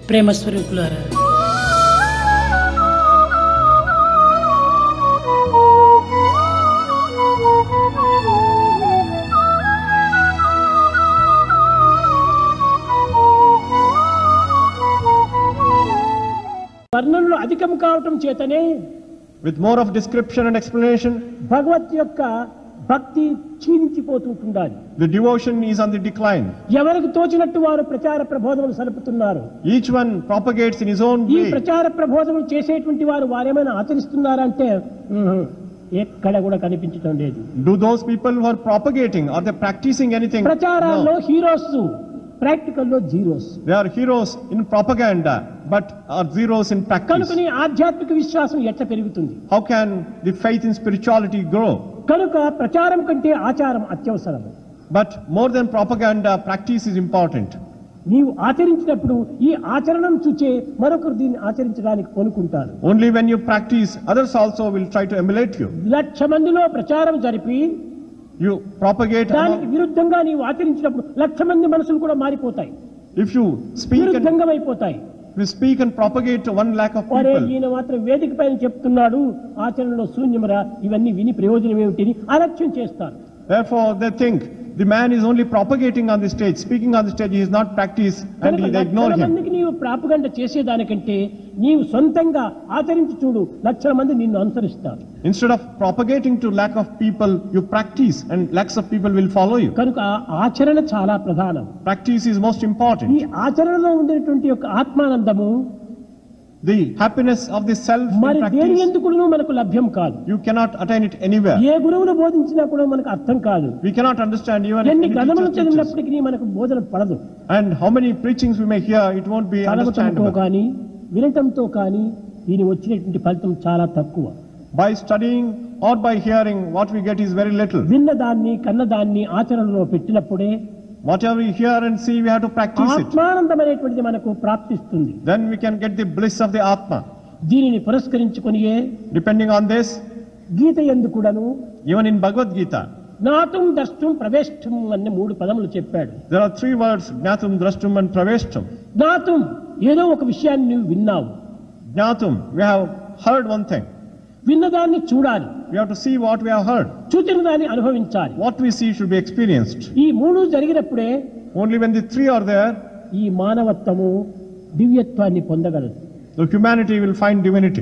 ప్రేమ స్వరూపులారా వర్ణనలు అధికం కావటం చేతనే With more of description and explanation, భగవత్ యొక్క భక్తి క్షీణించిపోతుంటుండాలి the devotion is on the decline. ఎవరికి తోచినట్టు వారు ప్రచార ప్రబోధములు సలుపుతున్నారు Each one propagates in his own ఈ way. ప్రచార ప్రబోధములు చేసేటువంటి వారు వారేమైనా ఆచరిస్తున్నారంటే ఉహు, ఎక్కడ కూడా కనిపించడం లేదు Do those people who are propagating, are they practicing anything? ప్రచారాల్లో No. హీరోస్ ప్రాక్టికల్లో zeros They are heroes in propaganda, but are zeros in practice. కనుకని ఆధ్యాత్మిక విశ్వాసం ఎట్లా పెరుగుతుంది How can the faith in spirituality grow? కనుక ప్రచారం కంటే ఆచారం అత్యవసరం But more than propaganda, practice is important. నీవు ఆచరించినప్పుడు ఈ ఆచరణం చూచే మరొకరు దీన్ని ఆచరించడానికి కొనుక్కుంటారు Only when you practice, others also will try to emulate you. లక్ష మందిలో ప్రచారం జరిపి You propagate. దానికి among- విరుద్ధంగా నీవు ఆచరించినప్పుడు లక్ష మంది మనసులు కూడా మారిపోతాయి If you speak and విరుద్ధంగా అయిపోతాయి you speak and propagate to one lakh of ఒరే people, ఈయన మాత్రం వేదిక పైన చెప్తున్నాడు ఆచరణలో శూన్యమరా ఇవన్నీ విని ప్రయోజనం ఏమిటి అలక్ష్యం చేస్తారు therefore they think the man is only propagating on the stage, speaking on the stage, he is not practice and కనుక they ignore లక్షల him. మందికి నీవు ప్రాపగండ చేసేదానికంటే నీవు సొంతంగా ఆచరించి చూడు లక్షల మంది నిన్ను అనుసరిస్తారు Instead of propagating to lakh of people, you practice and lakhs of people will follow you. కనుక ఆచరణ చాలా ప్రధానం Practice is most ఈ important. ఆచరణలో ఉండేటువంటి యొక్క ఆత్మానందము The happiness of the self in మరి దేని practice, ఎందుకును మనకు లభ్యం కాదు you cannot attain it anywhere. ఏ గురువులు బోధించినా కూడా మనకు అర్థం కాదు We cannot understand even if ఎన్ని any గ్రంథములు teacher teaches. చదివినప్పటికీ మనకు బోధన పడదు And how many preachings we may hear, it won't be చదవటంతో understandable. కానీ వినటంతో కానీ దీని వచ్చినటువంటి ఫలితం చాలా తక్కువ By studying or by hearing, what we get is very little. విన్నదాన్ని కన్నదాన్ని ఆచరణలో పెట్టినప్పుడే Whatever we hear and see, we have to practice it. ఆత్మానందం అనేటువంటిది మనకు ప్రాప్తిస్తుంది Then we can get the bliss of the Atma. దీనిని పురస్కరించుకొనియే Depending on this, Gita ఎందుకుడను even in Bhagavad Gita, నాతం దష్టం ప్రవేష్టం అనే మూడు పదములు చెప్పాడు there are three words, Jnatum, Drashtum and Praveshtum. నాతం ఏదో ఒక విషయాన్ని నువ్వు విన్నావు Jnatum, we have heard one thing. విన్నదాన్ని చూడాలి We have to see what we have heard. చూచిన దాన్ని అనుభవించాలి What we see should be experienced. ఈ మూడు జరిగినప్పుడే Only when the three are there, ఈ మానవత్వము దివ్యత్వాన్ని పొందగలదు the humanity will find divinity.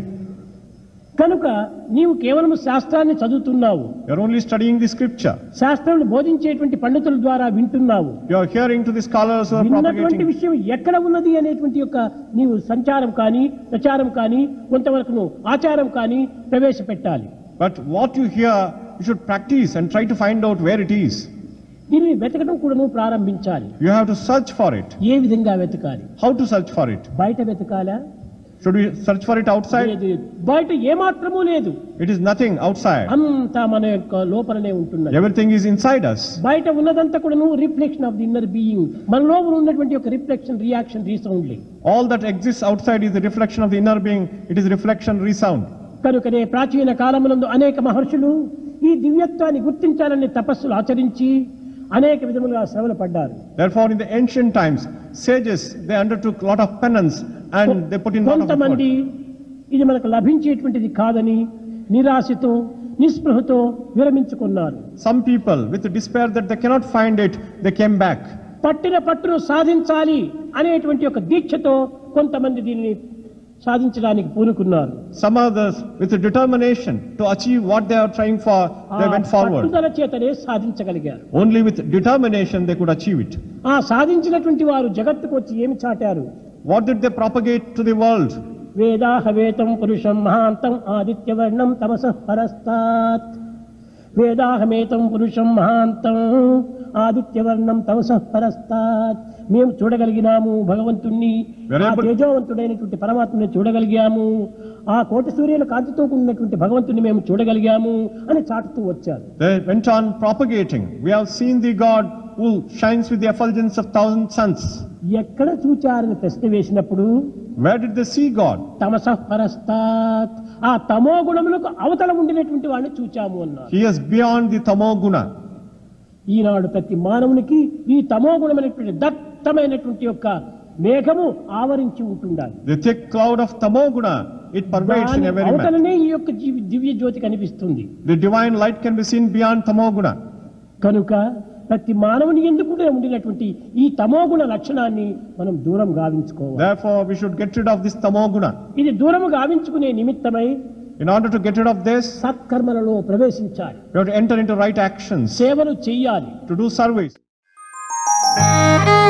కనుక నీవు కేవలం శాస్త్రాన్ని చదువుతున్నావు You are only studying the scripture. శాస్త్రం బోధించేటువంటి పండితుల ద్వారా వింటున్నావు You are hearing to the scholars who are విన్నటువంటి propagating. విషయం ఎక్కడ ఉన్నది అనేటువంటి యొక్క నీవు సంచారం కానీ ప్రచారం కానీ కొంతవరకు నువ్వు ఆచారం కానీ ప్రవేశపెట్టాలి But what you hear, you should practice and try to find out where it is. దీనిని వెతకడం కూడా నువ్వు ప్రారంభించాలి You have to search for it. ఏ విధంగా వెతకాలి How to search for it? బయట వెతకాలా Should we search for it outside? లేదు బయట ఏమాత్రమూ లేదు It is nothing outside. అంతా మన యొక్క లోపలనే ఉంటున్నది Everything is inside us. బయట ఉన్నదంతా కూడా నువ్వు reflection of the inner being మన లోపల ఉన్నటువంటి ఒక రిఫ్లెక్షన్ రియాక్షన్ రీసౌండ్లీ All that exists outside is the reflection of the inner being. It is reflection resound. కనుకనే ప్రాచీన కాలమునందు అనేక మహర్షులు ఈ దివ్యత్వాన్ని గుర్తించాలని తపస్సులు ఆచరించి అనేక విధములుగా శ్రమలు పడ్డారు Therefore, in the ancient times, sages they undertook a lot of penance and they put in a lot of కొంతమంది effort. ఇది మనకు లభించేటువంటిది కాదని నిరాశతో నిస్పృహతో విరమించుకున్నారు Some people, with despair that they cannot find it, they came back. పట్టిన పట్టును సాధించాలి అనేటువంటి ఒక దీక్షతో కొంతమంది దీనిని సాధించడానికి పూనుకున్నారు Some others, with the determination to achieve what they are trying for, they ఆ went forward. పట్టుదల చేతనే సాధించగలిగారు Only with determination they could achieve it. ఆ సాధించినటువంటి వారు జగత్తుకు వచ్చి ఏమి చాటారు What did they propagate to the world? వేదాహవేతం పురుషం మహాంతం ఆదిత్యవర్ణం తమస పరస్తాత్ వేదాహమేతం పురుషం మహాంతం ఆదిత్యవర్ణం తమస పరస్తాత్ మేము చూడగలిగినాము భగవంతుణ్ణి ఆ Wherever- తేజోవంతుడైనటువంటి పరమాత్మని చూడగలిగాము ఆ కోటి సూర్యుల కాంతితో కూడినటువంటి భగవంతుని మేము చూడగలిగాము అని చాటుతూ వచ్చారు They went on propagating. We have seen the God who shines with the effulgence of thousand suns. ఎక్కడ చూచారని ప్రశ్న వేసినప్పుడు Where did they see God? తమస పరస్తాత్ ఆ తమో గుణములకు అవతల ఉండినటువంటి వాడిని చూచాము అన్నారు He is beyond the tamo guna. ఈనాడు ప్రతి మానవునికి ఈ తమో గుణమైనటువంటి దట్టమైనటువంటి యొక్క మేఘము ఆవరించి ఉంటుండాలి The thick cloud of tamoguna, it pervades in దాని every man. అవతలనే ఈ యొక్క జీవి దివ్య జ్యోతి కనిపిస్తుంది The divine light can be seen beyond tamoguna. కనుక ప్రతి మానవుని ఎందుకు ఉండినటువంటి ఈ తమోగుణ లక్షణాన్ని మనం దూరం గావించుకోవాలి Therefore, we should get rid of this tamoguna. ఇది దూరం గావించుకునే నిమిత్తమై In order to get rid of this, సత్కర్మలలో ప్రవేశించాలి we have to enter into right actions, సేవలు చెయ్యాలి to do service. Thank